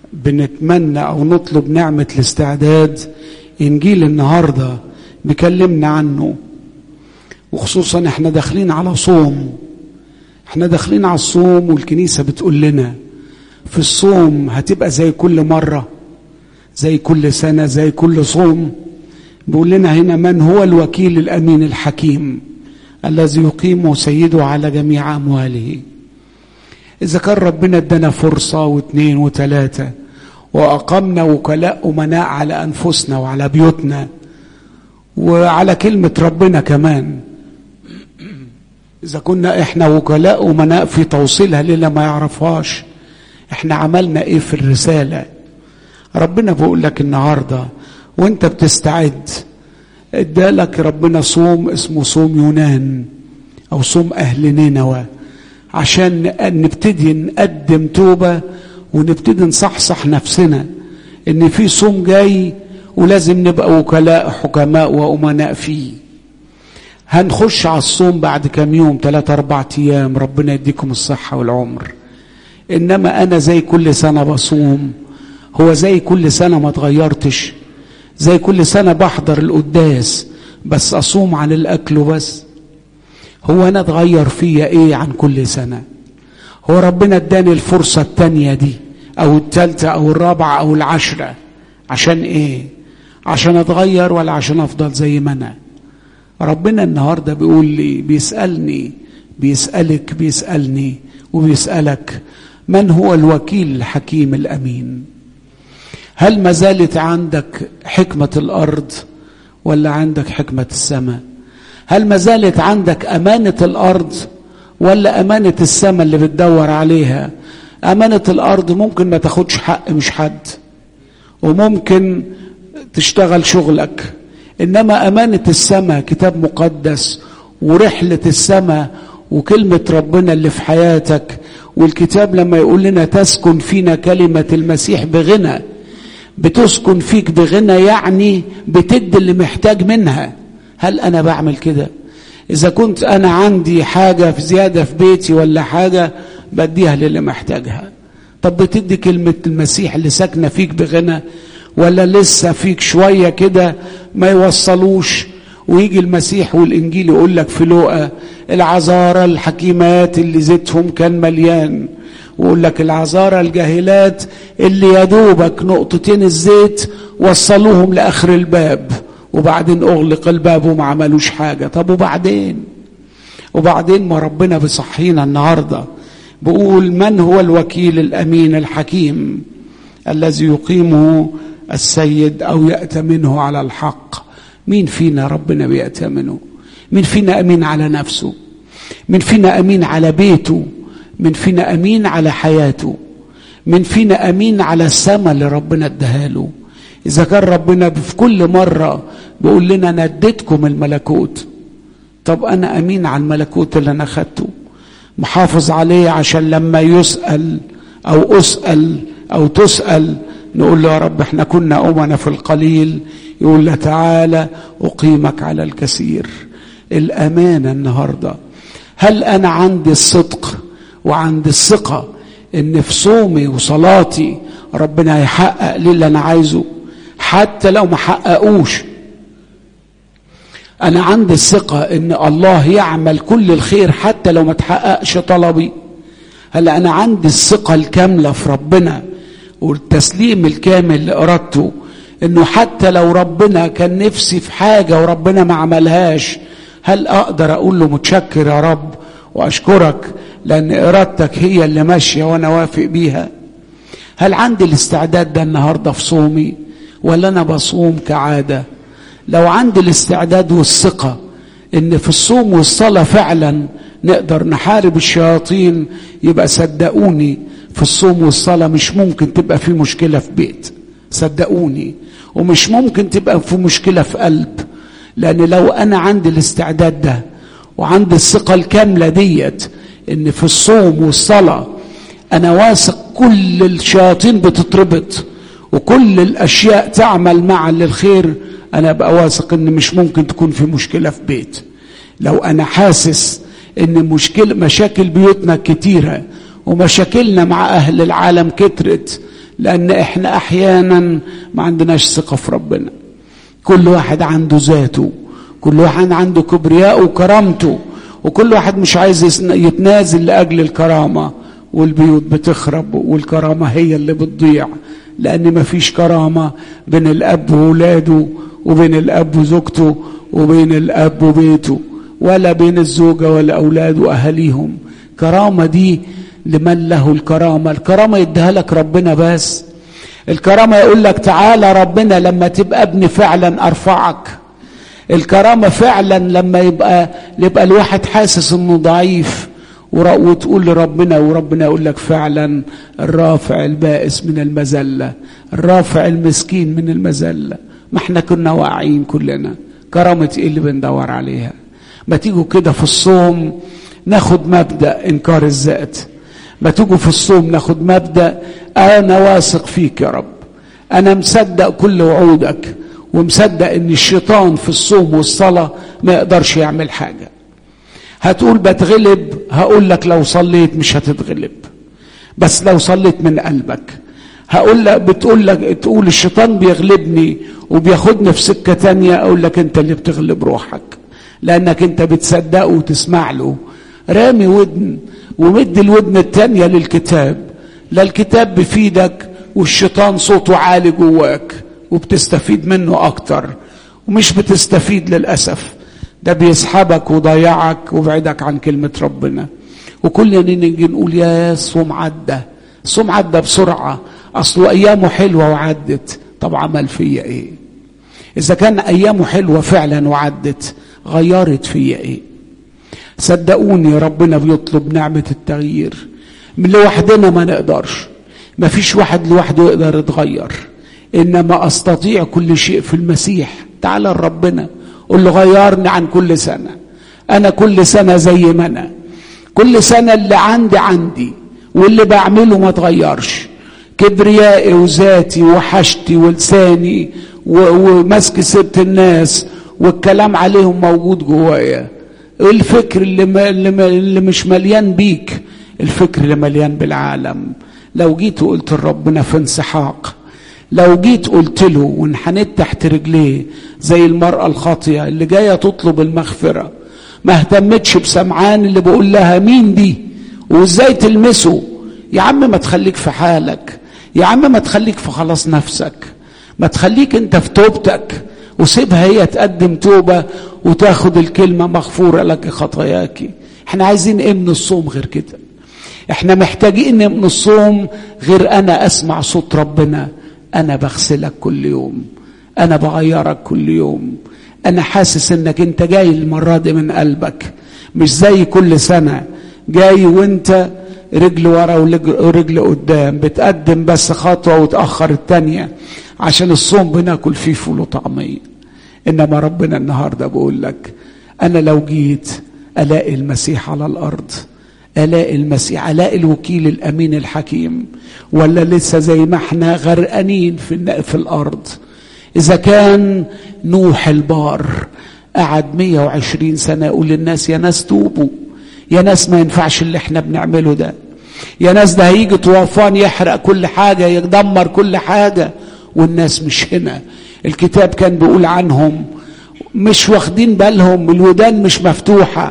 بنتمنى او نطلب نعمة الاستعداد انجيل النهاردة بيكلمنا عنه وخصوصا احنا داخلين على صوم احنا داخلين على الصوم والكنيسة بتقول لنا في الصوم هتبقى زي كل مرة زي كل سنة زي كل صوم بيقول لنا هنا من هو الوكيل الأمين الحكيم الذي يقيم سيده على جميع أمواله إذا كان ربنا ادانا فرصة واثنين وثلاثة وأقمنا وكلاء أمناء على أنفسنا وعلى بيوتنا وعلى كلمة ربنا كمان إذا كنا إحنا وكلاء أمناء في توصيلها للي ما يعرفهاش إحنا عملنا إيه في الرسالة ربنا بيقول لك النهاردة وانت بتستعد ادالك ربنا صوم اسمه صوم يونان او صوم اهل نينوى عشان نبتدي نقدم توبة ونبتدي نصحصح نفسنا ان في صوم جاي ولازم نبقى وكلاء حكماء وامناء فيه هنخش على الصوم بعد كام يوم ثلاثة أربع أيام ربنا يديكم الصحة والعمر إنما أنا زي كل سنة بصوم هو زي كل سنة ما اتغيرتش زي كل سنة بحضر القداس بس أصوم عن الأكل وبس هو أنا اتغير فيا إيه عن كل سنة هو ربنا اداني الفرصة التانية دي أو التالتة أو الرابعة أو العشرة عشان إيه عشان أتغير ولا عشان أفضل زي ما أنا ربنا النهاردة بيقول لي بيسألني بيسألك بيسألني وبيسألك من هو الوكيل الحكيم الأمين هل ما زالت عندك حكمة الأرض ولا عندك حكمة السماء هل ما زالت عندك أمانة الأرض ولا أمانة السماء اللي بتدور عليها أمانة الأرض ممكن ما تاخدش حق مش حد وممكن تشتغل شغلك إنما أمانة السماء كتاب مقدس ورحلة السماء وكلمة ربنا اللي في حياتك والكتاب لما يقول لنا تسكن فينا كلمة المسيح بغنى بتسكن فيك بغنى يعني بتدي اللي محتاج منها هل انا بعمل كده اذا كنت انا عندي حاجه في زياده في بيتي ولا حاجه بديها للي محتاجها طب بتدي كلمه المسيح اللي ساكنه فيك بغنى ولا لسه فيك شويه كده ما يوصلوش ويجي المسيح والانجيل يقول لك في لوقا العذارى الحكيمات اللي زيتهم كان مليان ويقول لك العذارى الجاهلات اللي يا دوبك نقطتين الزيت وصلوهم لاخر الباب وبعدين اغلق الباب وما عملوش حاجه طب وبعدين وبعدين ما ربنا بيصحينا النهارده بقول من هو الوكيل الامين الحكيم الذي يقيمه السيد او ياتمنه على الحق مين فينا ربنا بيأتمنه مين فينا امين على نفسه مين فينا امين على بيته من فينا امين على حياته من فينا امين على السماء اللي ربنا اداها له اذا كان ربنا في كل مره بيقول لنا انا اديتكم الملكوت طب انا امين على الملكوت اللي انا خدته محافظ عليه عشان لما يسال او اسال او تسال نقول له يا رب احنا كنا امنا في القليل يقول له تعالى اقيمك على الكثير الامانه النهارده هل انا عندي الصدق وعندي الثقة ان في صومي وصلاتي ربنا هيحقق لي اللي انا عايزه حتى لو ما حققوش انا عندي الثقة ان الله يعمل كل الخير حتى لو ما تحققش طلبي هلا انا عندي الثقة الكاملة في ربنا والتسليم الكامل لارادته انه حتى لو ربنا كان نفسي في حاجة وربنا ما عملهاش هل اقدر اقول له متشكر يا رب واشكرك لان ارادتك هي اللي ماشيه وانا وافق بيها هل عندي الاستعداد ده النهارده في صومي ولا انا بصوم كعاده لو عندي الاستعداد والثقه ان في الصوم والصلاه فعلا نقدر نحارب الشياطين يبقى صدقوني في الصوم والصلاه مش ممكن تبقى في مشكله في بيت صدقوني ومش ممكن تبقى في مشكله في قلب لان لو انا عندي الاستعداد ده وعندي الثقه الكامله ديت ان في الصوم والصلاه انا واثق كل الشياطين بتتربط وكل الاشياء تعمل معا للخير انا ابقى واثق ان مش ممكن تكون في مشكله في بيت لو انا حاسس ان مشكله مشاكل بيوتنا كتيره ومشاكلنا مع اهل العالم كترت لان احنا احيانا ما عندناش ثقه في ربنا كل واحد عنده ذاته كل واحد عنده كبرياء وكرامته وكل واحد مش عايز يتنازل لاجل الكرامه والبيوت بتخرب والكرامه هي اللي بتضيع لان مفيش كرامه بين الاب وولاده وبين الاب وزوجته وبين الاب وبيته ولا بين الزوجه والاولاد واهاليهم كرامه دي لمن له الكرامه الكرامه يديها لك ربنا بس الكرامه يقول لك تعالى ربنا لما تبقى ابن فعلا ارفعك الكرامه فعلا لما يبقى يبقى الواحد حاسس انه ضعيف وتقول لربنا وربنا يقول لك فعلا الرافع البائس من المذله الرافع المسكين من المذله ما احنا كنا واعيين كلنا كرامه ايه اللي بندور عليها ما تيجوا كده في الصوم ناخد مبدا انكار الذات ما تيجوا في الصوم ناخد مبدا انا واثق فيك يا رب انا مصدق كل وعودك ومصدق ان الشيطان في الصوم والصلاه ما يقدرش يعمل حاجه هتقول بتغلب هقول لك لو صليت مش هتتغلب بس لو صليت من قلبك هقول لك بتقول لك تقول الشيطان بيغلبني وبياخدني في سكه تانية اقول لك انت اللي بتغلب روحك لانك انت بتصدقه وتسمع له رامي ودن ومد الودن التانية للكتاب لا الكتاب بفيدك والشيطان صوته عالي جواك وبتستفيد منه اكتر ومش بتستفيد للاسف ده بيسحبك وضيعك وبعدك عن كلمة ربنا وكلنا نيجي نقول يا الصوم عدى الصوم عدى بسرعة أصله أيامه حلوة وعدت طب عمل فيا إيه إذا كان أيامه حلوة فعلا وعدت غيرت فيا إيه صدقوني ربنا بيطلب نعمة التغيير من لوحدنا ما نقدرش ما فيش واحد لوحده يقدر يتغير إنما أستطيع كل شيء في المسيح تعالى لربنا قل له غيرني عن كل سنة أنا كل سنة زي ما أنا كل سنة اللي عندي عندي واللي بعمله ما تغيرش كبريائي وذاتي وحشتي ولساني ومسك سيرة الناس والكلام عليهم موجود جوايا الفكر اللي, ما اللي, ما اللي مش مليان بيك الفكر اللي مليان بالعالم لو جيت وقلت لربنا في انسحاق لو جيت قلت له وانحنيت تحت رجليه زي المرأة الخاطية اللي جاية تطلب المغفرة ما اهتمتش بسمعان اللي بقول لها مين دي وازاي تلمسه يا عم ما تخليك في حالك يا عم ما تخليك في خلاص نفسك ما تخليك انت في توبتك وسيبها هي تقدم توبة وتاخد الكلمة مغفورة لك خطاياك احنا عايزين ايه من الصوم غير كده احنا محتاجين من الصوم غير انا اسمع صوت ربنا انا بغسلك كل يوم انا بغيرك كل يوم انا حاسس انك انت جاي المره دي من قلبك مش زي كل سنه جاي وانت رجل ورا ورجل قدام بتقدم بس خطوه وتاخر التانيه عشان الصوم بناكل فيه فول وطعميه انما ربنا النهارده بقول لك انا لو جيت الاقي المسيح على الارض الاقي المسيح الاقي الوكيل الامين الحكيم ولا لسه زي ما احنا غرقانين في في الارض اذا كان نوح البار قعد 120 سنه يقول للناس يا ناس توبوا يا ناس ما ينفعش اللي احنا بنعمله ده يا ناس ده هيجي طوفان يحرق كل حاجه يدمر كل حاجه والناس مش هنا الكتاب كان بيقول عنهم مش واخدين بالهم الودان مش مفتوحه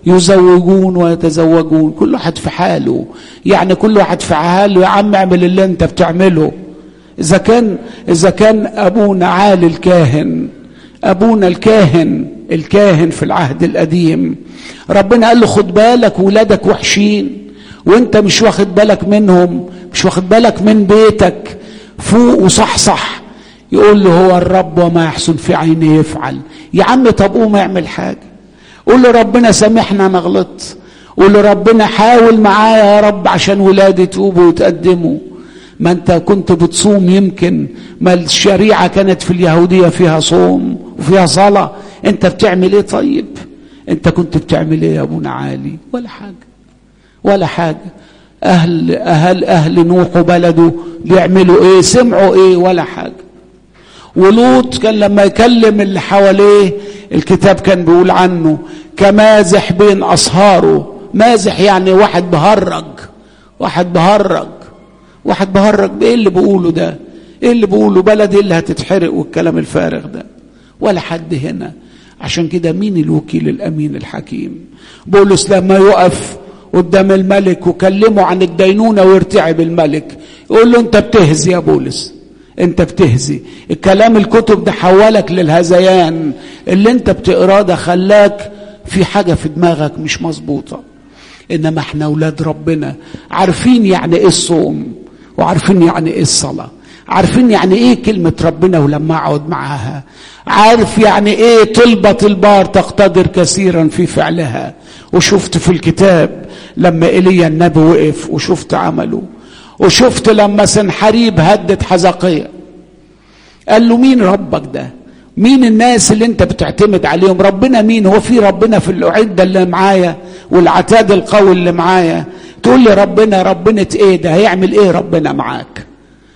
يزوجون ويتزوجون كل واحد في حاله يعني كل واحد في حاله يا عم اعمل اللي انت بتعمله اذا كان اذا كان ابونا عالي الكاهن ابونا الكاهن الكاهن في العهد القديم ربنا قال له خد بالك ولادك وحشين وانت مش واخد بالك منهم مش واخد بالك من بيتك فوق وصحصح يقول له هو الرب وما يحسن في عينه يفعل يا عم طب قوم اعمل حاجه قول له ربنا سامحنا انا غلطت قول له ربنا حاول معايا يا رب عشان ولادي يتوبوا ويتقدموا ما انت كنت بتصوم يمكن ما الشريعة كانت في اليهودية فيها صوم وفيها صلاة انت بتعمل ايه طيب انت كنت بتعمل ايه يا ابونا عالي ولا حاجة ولا حاجة اهل اهل اهل نوح وبلده بيعملوا ايه سمعوا ايه ولا حاجة ولوط كان لما يكلم اللي حواليه الكتاب كان بيقول عنه كمازح بين أصهاره مازح يعني واحد بهرج واحد بهرج واحد بهرج بايه اللي بقوله ده ايه اللي بقوله بلد ايه اللي هتتحرق والكلام الفارغ ده ولا حد هنا عشان كده مين الوكيل الامين الحكيم بولس لما يقف قدام الملك وكلمه عن الدينونة ويرتعب الملك يقول له انت بتهزي يا بولس انت بتهزي الكلام الكتب ده حولك للهذيان اللي انت بتقراه ده خلاك في حاجة في دماغك مش مظبوطة انما احنا اولاد ربنا عارفين يعني ايه الصوم وعارفين يعني ايه الصلاه عارفين يعني ايه كلمة ربنا ولما اقعد معاها عارف يعني ايه طلبة البار تقتدر كثيرا في فعلها وشفت في الكتاب لما ايليا النبي وقف وشفت عمله وشفت لما سنحريب هدد حزقية قال له مين ربك ده مين الناس اللي انت بتعتمد عليهم ربنا مين هو في ربنا في العدة اللي معايا والعتاد القوي اللي معايا تقول لي ربنا ربنا ايه ده هيعمل ايه ربنا معاك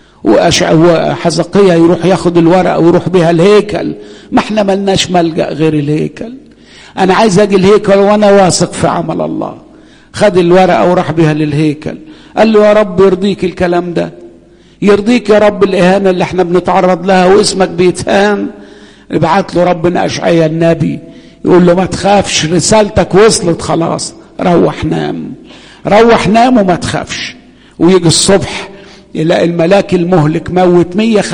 وحزقية يروح ياخد الورقة ويروح بها الهيكل ما احنا ملناش ملجأ غير الهيكل انا عايز اجي الهيكل وانا واثق في عمل الله خد الورقة وراح بها للهيكل قال له يا رب يرضيك الكلام ده يرضيك يا رب الإهانة اللي احنا بنتعرض لها واسمك بيتهان ابعت له ربنا أشعيا النبي يقول له ما تخافش رسالتك وصلت خلاص روح نام روح نام وما تخافش ويجي الصبح يلاقي الملاك المهلك موت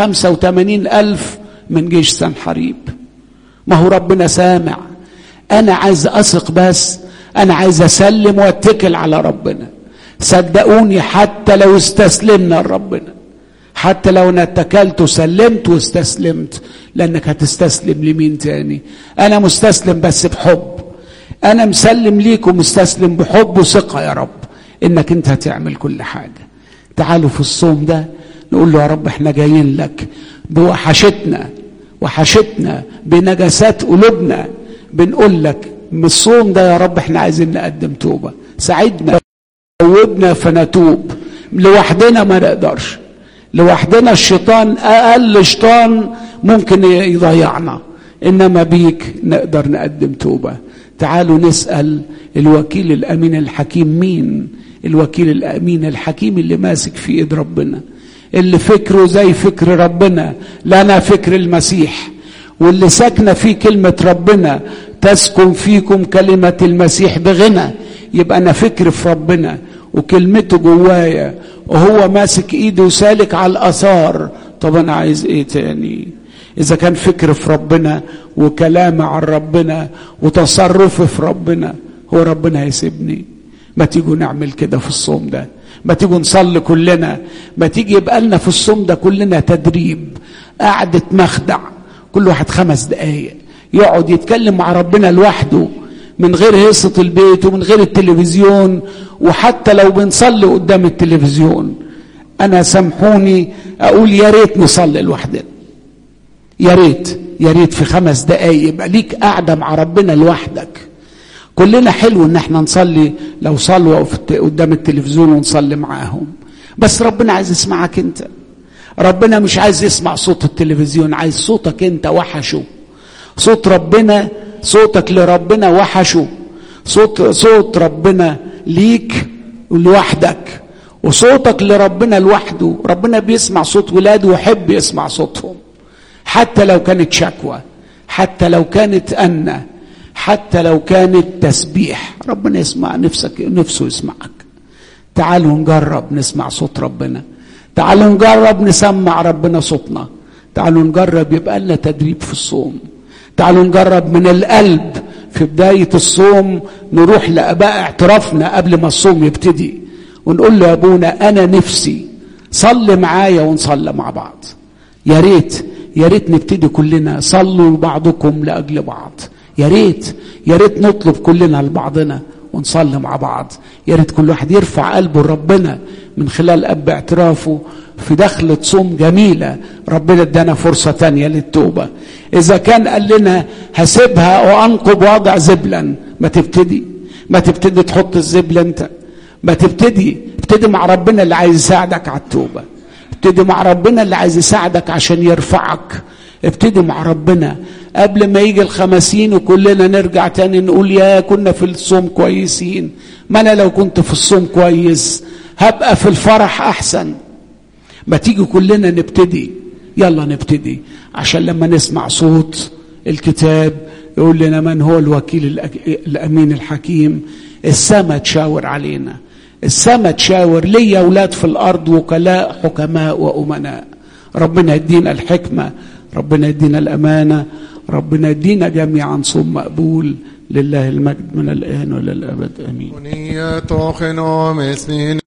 185 ألف من جيش سنحريب ما هو ربنا سامع أنا عايز أثق بس أنا عايز أسلم وأتكل على ربنا صدقوني حتى لو استسلمنا لربنا حتى لو انا اتكلت وسلمت واستسلمت لانك هتستسلم لمين تاني انا مستسلم بس بحب انا مسلم ليك ومستسلم بحب وثقه يا رب انك انت هتعمل كل حاجه تعالوا في الصوم ده نقول له يا رب احنا جايين لك بوحشتنا وحشتنا بنجاسات قلوبنا بنقول لك من الصوم ده يا رب احنا عايزين نقدم توبه ساعدنا توبنا فنتوب لوحدنا ما نقدرش لوحدنا الشيطان اقل شيطان ممكن يضيعنا انما بيك نقدر نقدم توبه تعالوا نسال الوكيل الامين الحكيم مين الوكيل الامين الحكيم اللي ماسك في ايد ربنا اللي فكره زي فكر ربنا لنا فكر المسيح واللي ساكنه فيه كلمه ربنا تسكن فيكم كلمه المسيح بغنى يبقى انا فكر في ربنا وكلمته جوايا وهو ماسك ايده وسالك على الاثار طب انا عايز ايه تاني اذا كان فكر في ربنا وكلامي عن ربنا وتصرفي في ربنا هو ربنا هيسيبني ما تيجوا نعمل كده في الصوم ده ما تيجوا نصلي كلنا ما تيجي يبقى لنا في الصوم ده كلنا تدريب قعدة مخدع كل واحد خمس دقايق يقعد يتكلم مع ربنا لوحده من غير هيصة البيت ومن غير التلفزيون وحتى لو بنصلي قدام التلفزيون أنا سامحوني أقول يا ريت نصلي لوحدنا يا ريت يا ريت في خمس دقايق يبقى ليك قاعدة مع ربنا لوحدك كلنا حلو ان احنا نصلي لو صلوا قدام التلفزيون ونصلي معاهم بس ربنا عايز يسمعك انت ربنا مش عايز يسمع صوت التلفزيون عايز صوتك انت وحشه صوت ربنا صوتك لربنا وحشه صوت صوت ربنا ليك لوحدك وصوتك لربنا لوحده ربنا بيسمع صوت ولاده ويحب يسمع صوتهم حتى لو كانت شكوى حتى لو كانت أنة حتى لو كانت تسبيح ربنا يسمع نفسك نفسه يسمعك تعالوا نجرب نسمع صوت ربنا تعالوا نجرب نسمع ربنا صوتنا تعالوا نجرب يبقى لنا تدريب في الصوم تعالوا نجرب من القلب في بداية الصوم نروح لأباء اعترافنا قبل ما الصوم يبتدي ونقول له يا أبونا أنا نفسي صل معايا ونصلي مع بعض يا ريت يا ريت نبتدي كلنا صلوا بعضكم لأجل بعض يا ريت يا ريت نطلب كلنا لبعضنا ونصلي مع بعض يا ريت كل واحد يرفع قلبه لربنا من خلال اب اعترافه في دخلة صوم جميلة ربنا ادانا فرصة تانية للتوبة إذا كان قال لنا هسيبها وأنقب وأضع زبلا ما تبتدي ما تبتدي تحط الزبل أنت ما تبتدي ابتدي مع ربنا اللي عايز يساعدك على التوبة ابتدي مع ربنا اللي عايز يساعدك عشان يرفعك ابتدي مع ربنا قبل ما يجي الخمسين وكلنا نرجع تاني نقول يا كنا في الصوم كويسين ما انا لو كنت في الصوم كويس هبقى في الفرح احسن ما تيجي كلنا نبتدي يلا نبتدي عشان لما نسمع صوت الكتاب يقول لنا من هو الوكيل الأك- الامين الحكيم السما تشاور علينا السما تشاور ليا اولاد في الارض وكلاء حكماء وامناء ربنا يدينا الحكمه ربنا يدينا الامانه ربنا يدينا جميعا صوم مقبول لله المجد من الان والى الابد امين Unija tochen om esnin